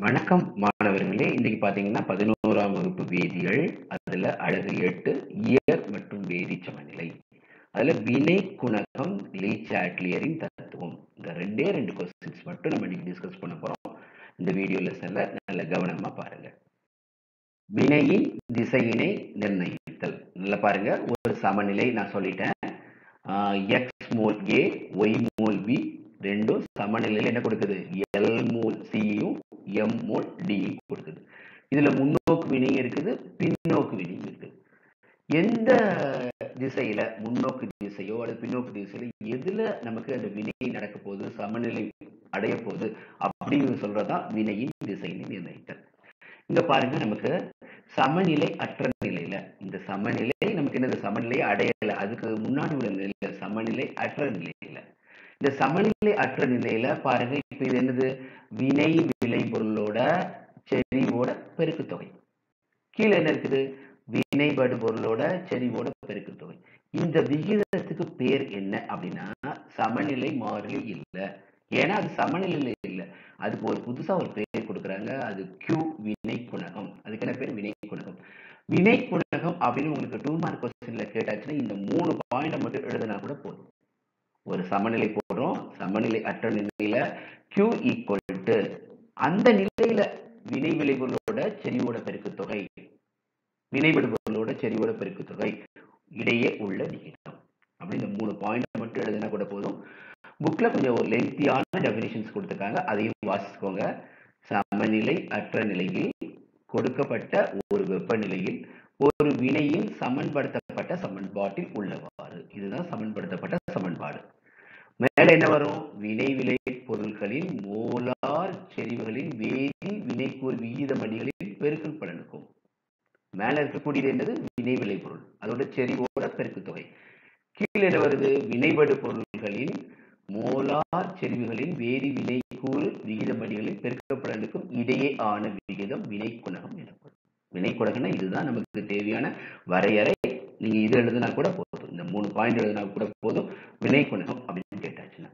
வணக்கம் மாணவர்களே இன்னைக்கு பார்த்தீங்கன்னா பதினோராம் வகுப்பு வேதியியல் அதுல அழகு எட்டு இயற் மற்றும் வேதி சமநிலை அதுல வினை குணகம் லீ சாட்லியரின் தத்துவம் இந்த ரெண்டே ரெண்டு கொஸ்டின்ஸ் மட்டும் நம்ம இன்னைக்கு டிஸ்கஸ் பண்ண போறோம் இந்த வீடியோ லெசன்ல நல்ல கவனமா பாருங்க வினையின் திசையினை நிர்ணயித்தல் நல்லா பாருங்க ஒரு சமநிலை நான் சொல்லிட்டேன் X mole A Y mole B ரெண்டும் சமநிலையில் என்ன கொடுக்குது எல் மோல் சியும் எம் மோல் டியும் கொடுக்குது இதுல முன்னோக்கு வினை இருக்குது பின்னோக்கு வினை இருக்குது எந்த திசையில முன்னோக்கு திசையோ அல்லது பின்னோக்கு திசையில எதுல நமக்கு அந்த வினை நடக்க போகுது சமநிலை அடைய போகுது அப்படின்னு சொல்றதுதான் வினையின் திசையினை நிர்ணயித்தல் இங்க பாருங்க நமக்கு சமநிலை அற்ற நிலையில இந்த சமநிலை நமக்கு என்னது சமநிலை அடையல அதுக்கு முன்னாடி உள்ள நிலையில சமநிலை அற்ற நிலையில இந்த சமநிலை அற்ற நிலையில பாருங்க இப்ப இது என்னது வினை விளைபொருளோட செறிவோட பெருக்கு தொகை கீழே என்ன இருக்குது வினைபடு பொருளோட செறிவோட பெருக்கு தொகை இந்த விகிதத்துக்கு பேர் என்ன அப்படின்னா சமநிலை மாறிலி இல்லை ஏன்னா அது சமநிலையில இல்லை அதுக்கு ஒரு புதுசா ஒரு பேர் கொடுக்குறாங்க அது கியூ வினை குணகம் அதுக்கு என்ன பேர் வினை குணகம் வினை குணகம் அப்படின்னு உங்களுக்கு டூ மார்க் கொஸ்டின்ல கேட்டாச்சுன்னா இந்த மூணு பாயிண்ட மட்டும் எழுதினா கூட போதும் ஒரு சமநிலை போடுறோம் சமநிலை அற்ற நிலையில கியூ ஈக்குவல் டு அந்த நிலையில வினை விளைவுகளோட செறிவோட பெருக்கு தொகை வினைவிடு பொருளோட செறிவோட பெருக்கு தொகை இடையே உள்ள விகிதம் அப்படி இந்த மூணு பாயிண்ட் மட்டும் எழுதினா கூட போதும் புக்ல கொஞ்சம் ஒரு லென்த்தியான டெபினிஷன்ஸ் கொடுத்துருக்காங்க அதையும் வாசிச்சுக்கோங்க சமநிலை அற்ற நிலையில் கொடுக்கப்பட்ட ஒரு வெப்பநிலையில் ஒரு வினையின் சமன்படுத்தப்பட்ட சமன்பாட்டில் உள்ளவாறு இதுதான் சமன்படுத்தப்பட்ட சமன்பாடு மேல என்ன வரும் வினை விளை பொருட்களின் மோலார் செறிவுகளின் வேதி வினைக்கூர் விகித மடிகளில் பெருக்கல் பலனுக்கும் மேல இருக்கக்கூடியது என்னது வினை விளை பொருள் அதோட செறிவோட பெருக்கு தொகை கீழே என்ன வருது வினைபடு பொருள்களின் மோலார் செறிவுகளின் வேதி வினைக்கூறு விகித மடிகளில் பெருக்கப்படலுக்கும் இடையே ஆன விகிதம் வினை குணகம் எனப்படும் வினை குணகம்னா இதுதான் நமக்கு தேவையான வரையறை நீங்க இது எழுதினா கூட போதும் இந்த மூணு பாயிண்ட் எழுதினா கூட போதும் வினை குணகம் அப்படின்னு கேட்டாச்சுன்னா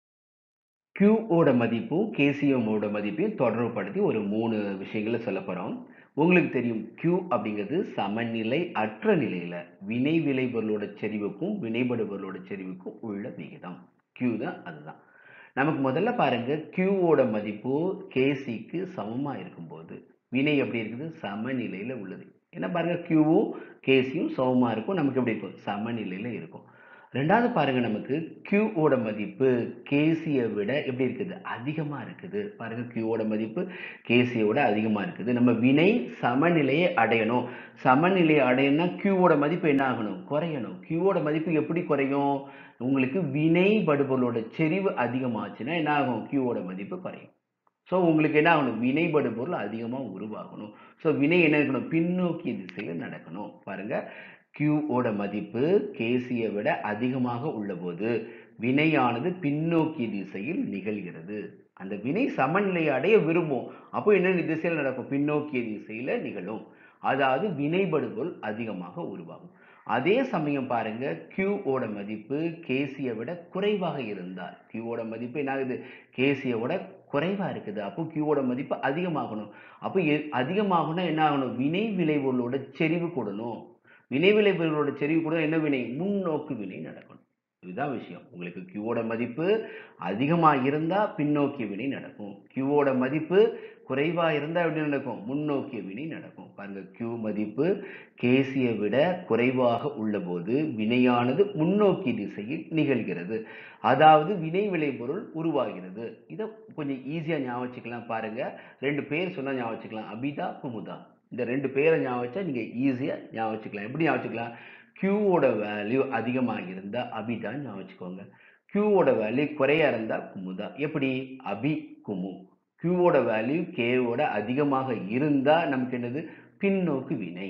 கியூஓட மதிப்பும் கேசிஎம்மோட மதிப்பையும் தொடர்புபடுத்தி ஒரு மூணு விஷயங்களை சொல்ல போறோம் உங்களுக்கு தெரியும் கியூ அப்படிங்கிறது சமநிலை அற்ற நிலையில வினை விளைபொருளோட செறிவுக்கும் வினைபடு பொருளோட செறிவுக்கும் உள்ள விகிதம் கியூ தான் அதுதான் நமக்கு முதல்ல பாருங்க கியூவோட மதிப்பு கேசிக்கு சமமா இருக்கும்போது வினை எப்படி இருக்குது சமநிலையில உள்ளது என்ன பாருங்க கியூவும் கேசியும் சமமா இருக்கும் நமக்கு எப்படி இருக்கும் சமநிலையில இருக்கும் ரெண்டாவது பாருங்க நமக்கு கியூவோட மதிப்பு கேசியை விட எப்படி இருக்குது அதிகமா இருக்குது பாருங்க கியூவோட மதிப்பு கேசியை விட அதிகமா இருக்குது நம்ம வினை சமநிலையை அடையணும் சமநிலையை அடையணும்னா கியூவோட மதிப்பு என்ன ஆகணும் குறையணும் கியூவோட மதிப்பு எப்படி குறையும் உங்களுக்கு வினை படுபொருளோட செறிவு அதிகமாச்சுன்னா என்ன ஆகும் கியூவோட மதிப்பு குறையும் ஸோ உங்களுக்கு என்ன ஆகணும் வினைபடு பொருள் அதிகமாக உருவாகணும் ஸோ வினை என்ன இருக்கணும் பின்னோக்கிய திசையில் நடக்கணும் பாருங்க கியூவோட மதிப்பு கேசியை விட அதிகமாக உள்ளபோது வினையானது பின்னோக்கிய திசையில் நிகழ்கிறது அந்த வினை சமநிலையை அடைய விரும்பும் அப்போ என்ன திசையில் நடக்கும் பின்னோக்கிய திசையில நிகழும் அதாவது வினைபடுபொருள் அதிகமாக உருவாகும் அதே சமயம் பாருங்க கியூவோட மதிப்பு கேசியை விட குறைவாக இருந்தால் கியூவோட மதிப்பு என்ன ஆகுது கேசியை விட குறைவா இருக்குது அப்போ கியூவோட மதிப்பு அதிகமாகணும் அப்போ அதிகமாகணும் என்ன ஆகணும் வினை விளைவுகளோட செறிவு கூடணும் வினை விளைவுகளோட செறிவு கூட என்ன வினை முன்னோக்கு வினை நடக்கணும் இதுதான் விஷயம் உங்களுக்கு கியூவோட மதிப்பு அதிகமாக இருந்தா பின்னோக்கிய வினை நடக்கும் கியூவோட மதிப்பு குறைவா இருந்தா எப்படி நடக்கும் முன்னோக்கிய வினை நடக்கும் பாருங்க கியூ மதிப்பு கேசியை விட குறைவாக உள்ள போது வினையானது முன்னோக்கி திசையில் நிகழ்கிறது அதாவது வினை விளைபொருள் உருவாகிறது இதை கொஞ்சம் ஈஸியா ஞாபகம் வச்சுக்கலாம் பாருங்க ரெண்டு பேர் சொன்னா ஞாபகம் வச்சுக்கலாம் அபிதா குமுதா இந்த ரெண்டு பேரை ஞாபகம் வச்சா நீங்க ஈஸியா ஞாபகம் வச்சுக்கலாம் எப்படி ஞாபகம் வச்சுக்கலாம் கியூவோட வேல்யூ அதிகமாக இருந்தா அபிதான் ஞாபகம் வச்சுக்கோங்க கியூவோட வேல்யூ குறையா இருந்தா குமுதா எப்படி அபி குமு கியூவோட வேல்யூ கேவோட அதிகமாக இருந்தா நமக்கு என்னது பின்னோக்கு வினை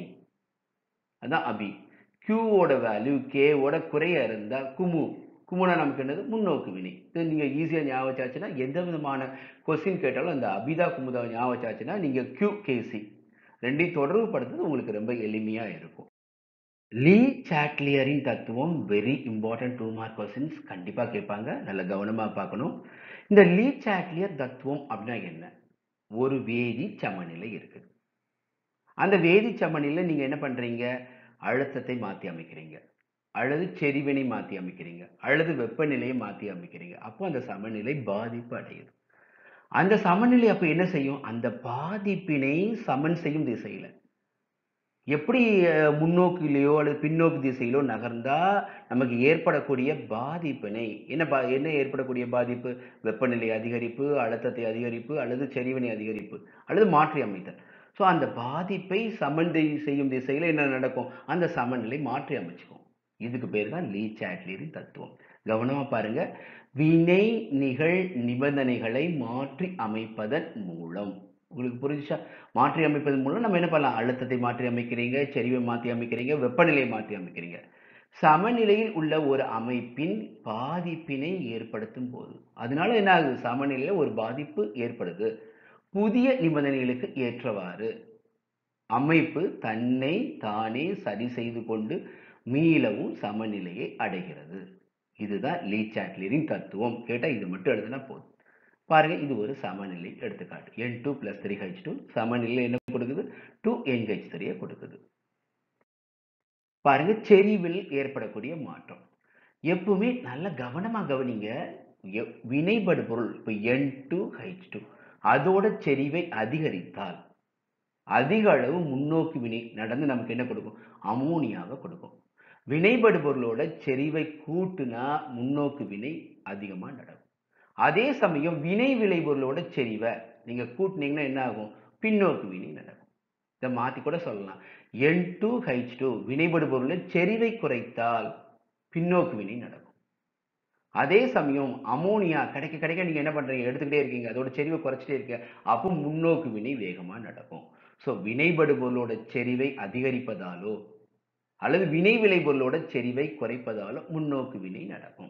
அதான் அபி கியூவோட வேல்யூ கேவோட குறைய இருந்தா குமு குமுனா நமக்கு என்னது முன்னோக்கு வினை இது நீங்க ஈஸியா ஞாபகம் வச்சாச்சுன்னா எந்த விதமான கொஸ்டின் கேட்டாலும் அந்த அபிதா குமுதா ஞாபகம் வச்சாச்சுன்னா நீங்க கியூ கேசி ரெண்டையும் தொடர்பு படுத்துறது உங்களுக்கு ரொம்ப எளிமையா இருக்கும் லீ சாட்லியரின் தத்துவம் very important two mark questions கண்டிப்பா கேட்பாங்க நல்ல கவனமா பார்க்கணும் இந்த லீ சாட்லியர் தத்துவம் அப்படின்னா என்ன ஒரு வேதி சமநிலை இருக்குது அந்த வேதி சமநிலையில் நீங்க என்ன பண்றீங்க அழுத்தத்தை மாத்தி அமைக்கிறீங்க அல்லது செறிவினை மாத்தி அமைக்கிறீங்க அல்லது வெப்பநிலையை மாத்தி அமைக்கிறீங்க அப்போ அந்த சமநிலை பாதிப்பு அடையுது அந்த சமநிலை அப்ப என்ன செய்யும் அந்த பாதிப்பினை சமன் செய்யும் திசையில எப்படி அஹ், முன்னோக்கிலேயோ அல்லது பின்னோக்கு திசையிலோ நகர்ந்தா நமக்கு ஏற்படக்கூடிய பாதிப்பினை என்ன பா என்ன ஏற்படக்கூடிய பாதிப்பு வெப்பநிலை அதிகரிப்பு அழுத்தத்தை அதிகரிப்பு அல்லது செறிவினை அதிகரிப்பு அல்லது மாற்றி அமைத்தல் ஸோ அந்த பாதிப்பை சமன் தி- செய்யும் திசையில என்ன நடக்கும் அந்த சமநிலை மாற்றி அமைச்சுக்கும் இதுக்கு பேர் தான் லீ சாட்லியரின் தத்துவம் கவனமா பாருங்க வினை நிகழ் நிபந்தனைகளை மாற்றி அமைப்பதன் மூலம் உங்களுக்கு புரிஞ்சுச்சா மாற்றி அமைப்பதன் மூலம் நம்ம என்ன பண்ணலாம் அழுத்தத்தை மாற்றி அமைக்கிறீங்க செறிவை மாற்றி அமைக்கிறீங்க வெப்பநிலையை மாற்றி அமைக்கிறீங்க சமநிலையில் உள்ள ஒரு அமைப்பின் பாதிப்பினை ஏற்படுத்தும் போது அதனால என்ன ஆகுது சமநிலையில ஒரு பாதிப்பு ஏற்படுது புதிய நிபந்தனைகளுக்கு ஏற்றவாறு அமைப்பு தன்னை தானே சரி செய்து கொண்டு மீளவும் சமநிலையை அடைகிறது இதுதான் லீ சாட்லியரின் தத்துவம் கேட்டா இது மட்டும் எழுதுனா போதும் பாருங்க இது ஒரு சமநிலை எடுத்துக்காட்டு N two plus three H two சமநிலை என்ன கொடுக்குது டூ என் ஹெச் த்ரீயை கொடுக்குது பாருங்க செறிவில் ஏற்படக்கூடிய மாற்றம் எப்பவுமே நல்ல கவனமா கவனிங்க எ- வினைபடு பொருள் இப்போ என் டூ ஹெச் டூ அதோட செறிவை அதிகரித்தால் அதிக அளவு முன்னோக்கி வினை நடந்து நமக்கு என்ன கொடுக்கும் அமோனியாவை கொடுக்கும் வினைபடு பொருளோட செறிவை கூட்டுனா முன்னோக்கு வினை அதிகமா நடக்கும் அதே சமயம் வினை விளைபொருளோட செறிவை நீங்க கூட்டுனீங்கன்னா என்ன ஆகும் பின்னோக்கு வினை நடக்கும் இதை மாத்தி கூட சொல்லலாம் என் டூ ஹைச் டூ வினைபடு பொருளில் செறிவை குறைத்தால் பின்னோக்கு வினை நடக்கும் அதே சமயம் அமோனியா கிடைக்க கிடைக்க நீங்க என்ன பண்றீங்க எடுத்துக்கிட்டே இருக்கீங்க அதோட செறிவை குறைச்சிட்டே இருக்க அப்போ முன்னோக்கு வினை வேகமா நடக்கும் ஸோ வினைபடு பொருளோட செறிவை அதிகரிப்பதாலோ அல்லது வினை விளைபொருளோட செறிவை குறைப்பதாலோ முன்னோக்கு வினை நடக்கும்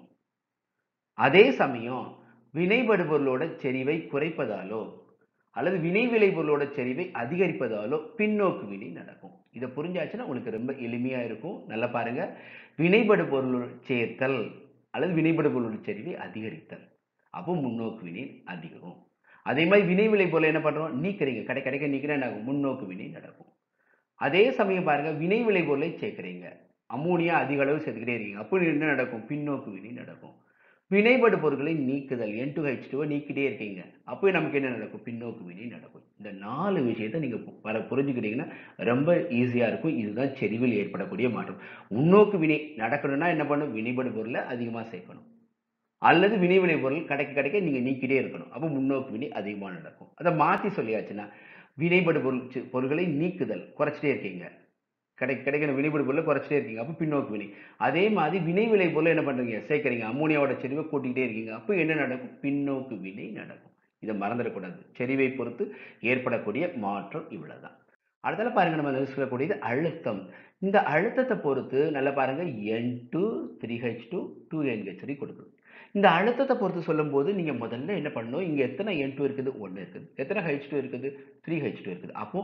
அதே சமயம் வினைபடு பொருளோட செறிவை குறைப்பதாலோ அல்லது வினை விளைபொருளோட செறிவை அதிகரிப்பதாலோ பின்னோக்கு வினை நடக்கும் இதை புரிஞ்சாச்சுன்னா உங்களுக்கு ரொம்ப எளிமையா இருக்கும் நல்லா பாருங்க வினைபடு பொருளோட சேர்த்தல் அல்லது வினைபடு பொருளோட செறிவை அதிகரித்தல் அப்போ முன்னோக்கு வினை அதிகம் அதே மாதிரி வினை விளை பொருளை என்ன பண்றோம் நீக்கிறீங்க கடை கிடைக்க நீக்கினா என்ன ஆகும் முன்னோக்கு வினை நடக்கும் அதே சமயம் பாருங்க வினை விளை பொருளை சேர்க்கிறீங்க அம்மோனியா அதிக அளவு சேர்த்துக்கிட்டே இருக்கீங்க அப்போ என்ன நடக்கும் பின்னோக்கு வினை நடக்கும் வினைபடு பொருட்களை நீக்குதல் என் டூ ஹெச் டூவை நீக்கிட்டே இருக்கீங்க அப்போ நமக்கு என்ன நடக்கும் பின்னோக்கு வினை நடக்கும் இந்த நாலு விஷயத்தை நீங்க பு- வர புரிஞ்சுக்கிட்டீங்கன்னா ரொம்ப ஈஸியா இருக்கும் இதுதான் செறிவில் ஏற்படக்கூடிய மாற்றம் முன்னோக்கு வினை நடக்கணும்னா என்ன பண்ணும் வினைபடு பொருளை அதிகமா சேர்க்கணும் அல்லது வினை விளை பொருள் கிடைக்க கிடைக்க நீங்க நீக்கிட்டே இருக்கணும் அப்போ முன்னோக்கு வினை அதிகமா நடக்கும் அதை மாத்தி சொல்லியாச்சுன்னா வினைபடு பொருள் சி- பொருட்களை நீக்குதல் குறைச்சிட்டே இருக்கீங்க கிடைக்க கிடைக்கிற வினைபடு பொருளை குறைச்சிட்டே இருக்கீங்க அப்போ பின்னோக்கு வினை அதே மாதிரி வினை விளை பொருளை என்ன பண்றீங்க சேர்க்கறீங்க அம்மோனியாவோட செறிவை கூட்டிக்கிட்டே இருக்கீங்க அப்போ என்ன நடக்கும் பின்னோக்கு வினை நடக்கும் இதை மறந்துடக்கூடாது செறிவை பொறுத்து ஏற்படக்கூடிய மாற்றம் இவ்வளவுதான் அடுத்தால பாருங்க நம்ம சொல்லக்கூடியது அழுத்தம் இந்த அழுத்தத்தை பொறுத்து நல்லா பாருங்க N two three H two two NH three கொடுக்குது இந்த அழுத்தத்தை பொறுத்து சொல்லும்போது நீங்க முதல்ல என்ன பண்ணணும் இங்க எத்தனை என் டூ இருக்குது ஒன்று இருக்குது எத்தனை ஹெச் டூ இருக்குது த்ரீ ஹெச் டூ இருக்குது அப்போ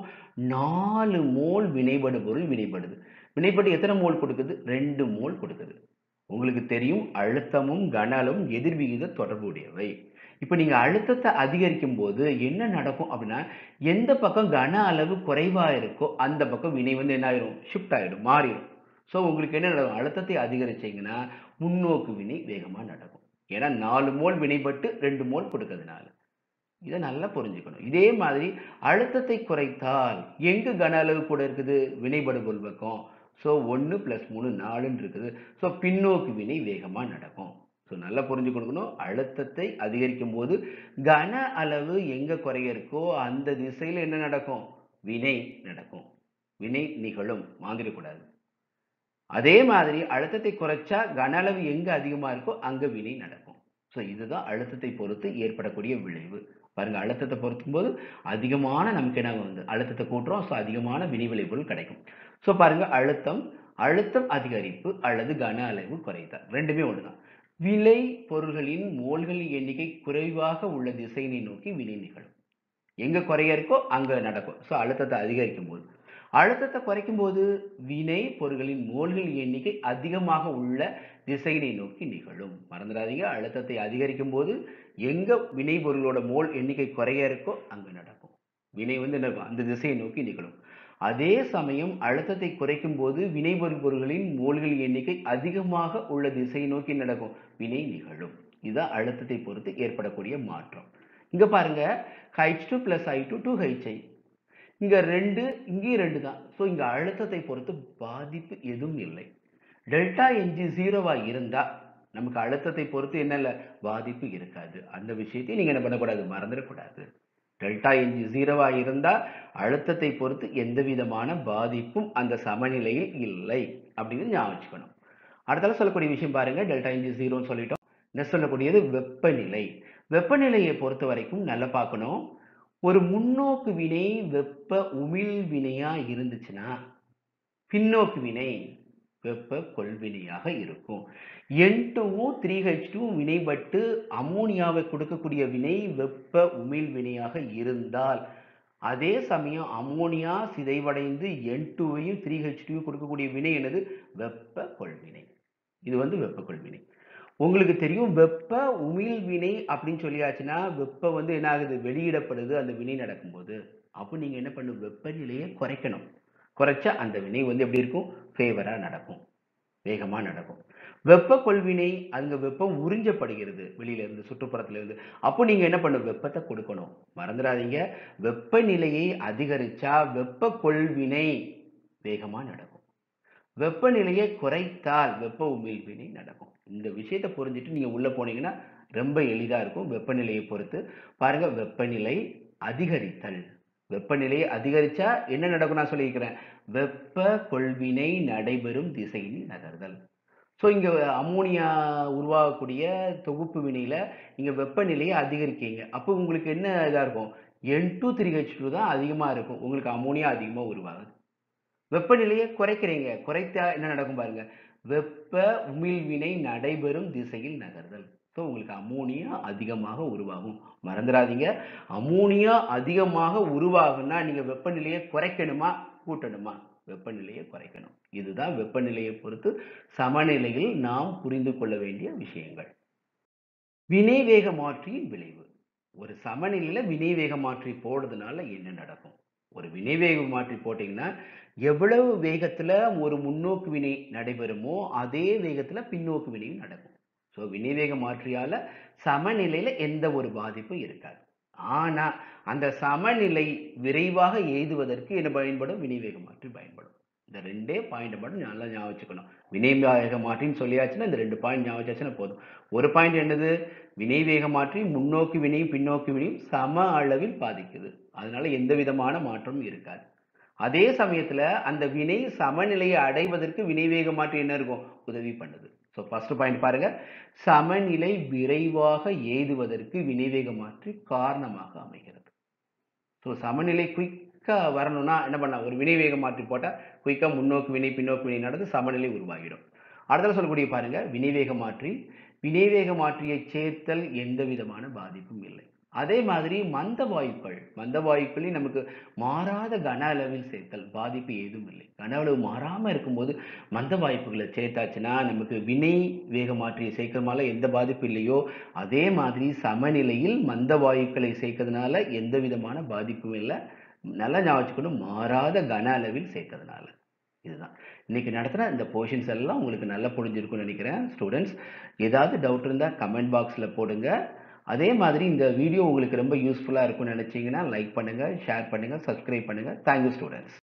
நாலு மோல் வினைபடு பொருள் வினைபடுது வினைபடு எத்தனை மோல் கொடுக்குது ரெண்டு மோல் கொடுக்குது உங்களுக்கு தெரியும் அழுத்தமும் கன அளவும் எதிர்விகித தொடர்புடையவை இப்போ நீங்க அழுத்தத்தை அதிகரிக்கும் போது என்ன நடக்கும் அப்படின்னா எந்த பக்கம் கன அளவு குறைவா இருக்கோ அந்த பக்கம் வினை வந்து என்ன ஆயிரும் ஷிஃப்ட் ஆயிடும் மாறிடும் ஸோ உங்களுக்கு என்ன நடக்கும் அழுத்தத்தை அதிகரிச்சீங்கன்னா முன்னோக்கு வினை வேகமா நடக்கும் ஏன்னா நாலு மோல் வினைப்பட்டு ரெண்டு மோல் கொடுக்கறதுனால இதை நல்லா புரிஞ்சுக்கணும் இதே மாதிரி அழுத்தத்தை குறைத்தால் எங்கு கன அளவு கூட இருக்குது வினைபடு பொருள் பக்கம் ஸோ ஒன்று ப்ளஸ் மூணு நாலுன்னு இருக்குது ஸோ பின்னோக்கு வினை வேகமா நடக்கும் ஸோ நல்லா புரிஞ்சு கொடுக்கணும் அழுத்தத்தை அதிகரிக்கும் போது கன அளவு எங்க குறைய இருக்கோ அந்த திசையில என்ன நடக்கும் வினை நடக்கும் வினை நிகழும் வாங்கிடக்கூடாது அதே மாதிரி அழுத்தத்தை குறைச்சா கன அளவு எங்க அதிகமா இருக்கோ அங்க வினை நடக்கும் ஸோ இதுதான் அழுத்தத்தை பொறுத்து ஏற்படக்கூடிய விளைவு பாருங்க அழுத்தத்தை பொறுத்தும் போது அதிகமான நமக்கு என்ன வந்து அழுத்தத்தை கூட்டுறோம் ஸோ அதிகமான வினை விளைவுகள் கிடைக்கும் ஸோ பாருங்க அழுத்தம் அழுத்தம் அதிகரிப்பு அல்லது கன அளவு குறைத்தல் ரெண்டுமே ஒண்ணுதான் விலை பொருள்களின் மோல்களின் எண்ணிக்கை குறைவாக உள்ள திசையினை நோக்கி வினை நிகழும் எங்க குறைய இருக்கோ அங்க நடக்கும் ஸோ அழுத்தத்தை அதிகரிக்கும் போது அழுத்தத்தை குறைக்கும் போது வினை பொருள்களின் மோல்கள் எண்ணிக்கை அதிகமாக உள்ள திசையினை நோக்கி நிகழும் மறந்துடாதீங்க அழுத்தத்தை அதிகரிக்கும் போது எங்க வினை பொருளோட மோல் எண்ணிக்கை குறைய இருக்கோ அங்க நடக்கும் வினை வந்து என்ன இருக்கும்? அந்த திசையை நோக்கி நிகழும் அதே சமயம் அழுத்தத்தை குறைக்கும் போது வினைபொருள் பொருள்களின் மோல்கள் எண்ணிக்கை அதிகமாக உள்ள திசையை நோக்கி நடக்கும் வினை நிகழும் இதுதான் அழுத்தத்தை பொறுத்து ஏற்படக்கூடிய மாற்றம் இங்க பாருங்க H two plus I two two HI இங்க ரெண்டு இங்கேயும் ரெண்டு தான் ஸோ இங்க அழுத்தத்தை பொறுத்து பாதிப்பு எதுவும் இல்லை டெல்டா என்ஜி ஜீரோவா இருந்தா நமக்கு அழுத்தத்தை பொறுத்து என்ன இல்லை பாதிப்பு இருக்காது அந்த விஷயத்தையும் நீங்க என்ன பண்ணக்கூடாது மறந்துடக்கூடாது டெல்டா என்ஜி ஜீரோவா இருந்தா அழுத்தத்தை பொறுத்து எந்த விதமான பாதிப்பும் அந்த சமநிலையில் இல்லை அப்படின்னு ஞாபகம் வச்சுக்கணும் அடுத்தால சொல்லக்கூடிய விஷயம் பாருங்க டெல்டா என்ஜி ஜீரோன்னு சொல்லிட்டோம் நெக்ஸ்ட் சொல்லக்கூடியது வெப்பநிலை வெப்பநிலையை பொறுத்த வரைக்கும் நல்லா பார்க்கணும் ஒரு முன்னோக்கு வினை வெப்ப உமிழ் வினையா இருந்துச்சுன்னா பின்னோக்கு வினை வெப்ப கொள்வினையாக இருக்கும் என் டூவும் த்ரீ ஹெச் டூ வினைப்பட்டு அமோனியாவை கொடுக்கக்கூடிய வினை வெப்ப உமிழ் வினையாக இருந்தால் அதே சமயம் அமோனியா சிதைவடைந்து என் டூவையும் த்ரீ ஹெச் டூவையும் கொடுக்கக்கூடிய வினை என்னது வெப்ப கொள்வினை இது வந்து வெப்ப கொள்வினை உங்களுக்கு தெரியும் வெப்ப உமிழ் வினை அப்படின்னு சொல்லியாச்சுன்னா வெப்பம் வந்து என்ன ஆகுது வெளியிடப்படுது அந்த வினை நடக்கும்போது அப்போ நீங்க என்ன பண்ணும் வெப்பநிலையை குறைக்கணும் குறைச்சா அந்த வினை வந்து எப்படி இருக்கும் ஃபேவரா நடக்கும் வேகமா நடக்கும் வெப்ப கொள்வினை அங்க வெப்பம் உறிஞ்சப்படுகிறது வெளியில இருந்து சுற்றுப்புறத்துல இருந்து அப்போ நீங்க என்ன பண்ணும் வெப்பத்தை கொடுக்கணும் மறந்துடாதீங்க வெப்பநிலையை அதிகரிச்சா வெப்ப கொள்வினை வேகமா நடக்கும் வெப்பநிலையை குறைத்தால் வெப்ப உமிழ்வினை நடக்கும் இந்த விஷயத்தை புரிஞ்சுட்டு நீங்க உள்ள போனீங்கன்னா ரொம்ப எளிதா இருக்கும் வெப்பநிலையை பொறுத்து பாருங்க வெப்பநிலை அதிகரித்தல் வெப்பநிலையை அதிகரிச்சா என்ன நடக்கும் நான் சொல்லியிருக்கிறேன் வெப்ப கொள்வினை நடைபெறும் திசையில் நகர்தல் ஸோ இங்க அம்மோனியா உருவாகக்கூடிய தொகுப்பு வினையில நீங்க வெப்பநிலையை அதிகரிக்கீங்க அப்போ உங்களுக்கு என்ன இதா இருக்கும் N two three H two தான் அதிகமா இருக்கும் உங்களுக்கு அம்மோனியா அதிகமா உருவாகுது வெப்பநிலையை குறைக்கிறீங்க குறைத்தா என்ன நடக்கும் பாருங்க வெப்ப உமிழ்வினை நடைபெறும் திசையில் நகர்தல் ஸோ உங்களுக்கு அமோனியா அதிகமாக உருவாகும் மறந்துடாதீங்க அமோனியா அதிகமாக உருவாகும்னா நீங்க வெப்பநிலையை குறைக்கணுமா கூட்டணுமா வெப்பநிலையை குறைக்கணும் இதுதான் வெப்பநிலையை பொறுத்து சமநிலையில் நாம் புரிந்து கொள்ள வேண்டிய விஷயங்கள் வினைவேக மாற்றியின் விளைவு ஒரு சமநிலையில வினைவேக மாற்றி போடுறதுனால என்ன நடக்கும் ஒரு வினைவேக மாற்றி போட்டீங்கன்னா எவ்வளவு வேகத்துல ஒரு முன்னோக்கு வினை நடைபெறுமோ அதே வேகத்துல பின்னோக்கு வினையும் நடக்கும் ஸோ வினைவேக மாற்றியால சமநிலையில எந்த ஒரு பாதிப்பும் இருக்காது ஆனா அந்த சமநிலை விரைவாக எய்துவதற்கு என்ன பயன்படும் வினைவேக மாற்றி பயன்படும் இந்த ரெண்டே பாயிண்ட் மட்டும் நல்லா ஞாபகம் வச்சுக்கணும் வினைவேக மாற்றின்னு சொல்லியாச்சுன்னா இந்த ரெண்டு பாயிண்ட் ஞாபகம் வச்சாச்சுன்னா போதும் ஒரு பாயிண்ட் என்னது வினைவேக மாற்றி முன்னோக்கி வினையும் பின்னோக்கி வினையும் சம அளவில் பாதிக்குது அதனால எந்த விதமான மாற்றமும் இருக்காது அதே சமயத்துல அந்த வினை சமநிலையை அடைவதற்கு வினைவேக மாற்றி என்ன இருக்கும் உதவி பண்ணுது ஸோ ஃபர்ஸ்ட் பாயிண்ட் பாருங்க சமநிலை விரைவாக எய்துவதற்கு வினைவேக மாற்றி காரணமாக அமைகிறது ஸோ சமநிலை குயிக்கா வரணும்னா என்ன பண்ணலாம் ஒரு வினைவேக மாற்றி போட்டா குயிக்கா முன்னோக்கு வினை பின்னோக்கு வினை நடந்து சமநிலை உருவாகிடும் அடுத்தது சொல்லக்கூடிய பாருங்க வினைவேக மாற்றி வினைவேக மாற்றியை சேர்த்தல் எந்த விதமான பாதிப்பும் இல்லை அதே மாதிரி மந்த வாயுக்கள் மந்த வாயுக்களில் நமக்கு மாறாத கன அளவில் சேர்த்தல் பாதிப்பு ஏதும் இல்லை கன அளவு மாறாம இருக்கும்போது மந்த வாய்ப்புகளை சேர்த்தாச்சுன்னா நமக்கு வினை வேக மாற்றியை சேர்க்கறதுனால எந்த பாதிப்பு இல்லையோ அதே மாதிரி சமநிலையில் மந்த வாயுக்களை சேர்க்கறதுனால எந்த விதமான பாதிப்பும் இல்லை நல்லா ஞாபகம் வச்சுக்கணும் மாறாத கன அளவில் சேர்க்கறதுனால இதுதான் இன்னைக்கு நடத்தின இந்த போர்ஷன்ஸ் எல்லாம் உங்களுக்கு நல்லா புரிஞ்சிருக்கும்னு நினைக்கிறேன் ஸ்டூடெண்ட்ஸ் ஏதாவது டவுட் இருந்தால் கமெண்ட் பாக்ஸில் போடுங்க அதே மாதிரி இந்த வீடியோ உங்களுக்கு ரொம்ப யூஸ்ஃபுல்லாக இருக்கும்னு நினச்சிங்கன்னா லைக் பண்ணுங்கள் ஷேர் பண்ணுங்கள் சப்ஸ்கிரைப் பண்ணுங்கள் தேங்க்யூ ஸ்டூடெண்ட்ஸ்